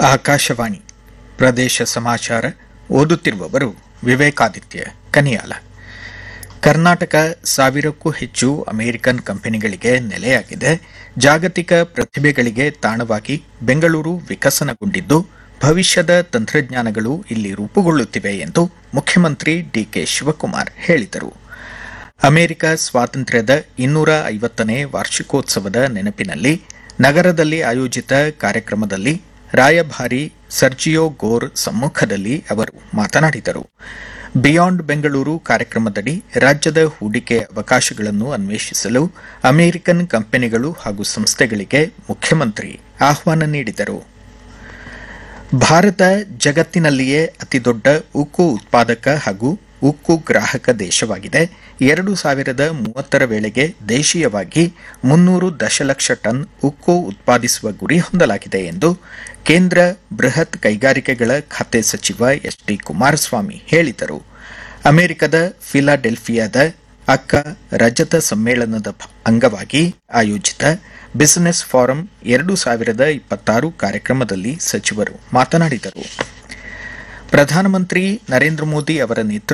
ಆಕಾಶವಾಣಿ ಪ್ರದೇಶ ಸಮಾಚಾರ ಓದುತ್ತಿರುವವರು ವಿವೇಕಾದಿತ್ಯ ಕನಿಯಾಲ ಕರ್ನಾಟಕ ಸಾವಿರಕ್ಕೂ ಹೆಚ್ಚು ಅಮೆರಿಕನ್ ಕಂಪನಿಗಳಿಗೆ ನೆಲೆಯಾಗಿದೆ ಜಾಗತಿಕ ಪ್ರತಿಭೆಗಳಿಗೆ ತಾಣವಾಗಿ ಬೆಂಗಳೂರು ವಿಕಸನಗೊಂಡಿದ್ದು ಭವಿಷ್ಯದ ತಂತ್ರಜ್ಞಾನಗಳು ಇಲ್ಲಿ ರೂಪುಗೊಳ್ಳುತ್ತಿವೆ ಎಂದು ಮುಖ್ಯಮಂತ್ರಿ ಡಿಕೆ ಶಿವಕುಮಾರ್ ಹೇಳಿದರು ಅಮೆರಿಕ ಸ್ವಾತಂತ್ರ್ಯದ ಇನ್ನೂರ ಐವತ್ತನೇ ವಾರ್ಷಿಕೋತ್ಸವದ ನೆನಪಿನಲ್ಲಿ ನಗರದಲ್ಲಿ ಆಯೋಜಿತ ಕಾರ್ಯಕ್ರಮದಲ್ಲಿ ರಾಯಭಾರಿ ಸರ್ಜಿಯೋ ಗೋರ್ ಸಮ್ಮುಖದಲ್ಲಿ ಅವರು ಮಾತನಾಡಿದರು ಬಿಯಾಂಡ್ ಬೆಂಗಳೂರು ಕಾರ್ಯಕ್ರಮದಡಿ ರಾಜ್ಯದ ಹೂಡಿಕೆ ಅವಕಾಶಗಳನ್ನು ಅನ್ವೇಷಿಸಲು ಅಮೆರಿಕನ್ ಕಂಪನಿಗಳು ಹಾಗೂ ಸಂಸ್ಥೆಗಳಿಗೆ ಮುಖ್ಯಮಂತ್ರಿ ಆಹ್ವಾನ ನೀಡಿದರು ಭಾರತ ಜಗತ್ತಿನಲ್ಲಿಯೇ ಅತಿದೊಡ್ಡ ಉಕ್ಕು ಉತ್ಪಾದಕ ಹಾಗೂ ಉಕ್ಕು ಗ್ರಾಹಕ ದೇಶವಾಗಿದೆ ಎರಡು ಸಾವಿರದ ಮೂವತ್ತರ ವೇಳೆಗೆ ದೇಶೀಯವಾಗಿ ಮುನ್ನೂರು ದಶಲಕ್ಷ ಟನ್ ಉಕ್ಕು ಉತ್ಪಾದಿಸುವ ಗುರಿ ಹೊಂದಲಾಗಿದೆ ಎಂದು ಕೇಂದ್ರ ಬೃಹತ್ ಕೈಗಾರಿಕೆಗಳ ಖಾತೆ ಸಚಿವ ಎಸ್ ಡಿ ಕುಮಾರಸ್ವಾಮಿ ಹೇಳಿದರು ಅಮೆರಿಕದ ಫಿಲಾಡೆಲ್ಫಿಯಾದ ಅಕ್ಕ ರಜತ ಸಮ್ಮೇಳನದ ಅಂಗವಾಗಿ ಆಯೋಜಿತ ಬಿಸಿನೆಸ್ ಫಾರಂ ಎರಡು ಸಾವಿರದ ಇಪ್ಪತ್ತಾರು ಕಾರ್ಯಕ್ರಮದಲ್ಲಿ ಸಚಿವರು ಮಾತನಾಡಿದರು ಪ್ರಧಾನಮಂತ್ರಿ ನರೇಂದ್ರ ಮೋದಿ ಅವರ ನೇತೃತ್ವ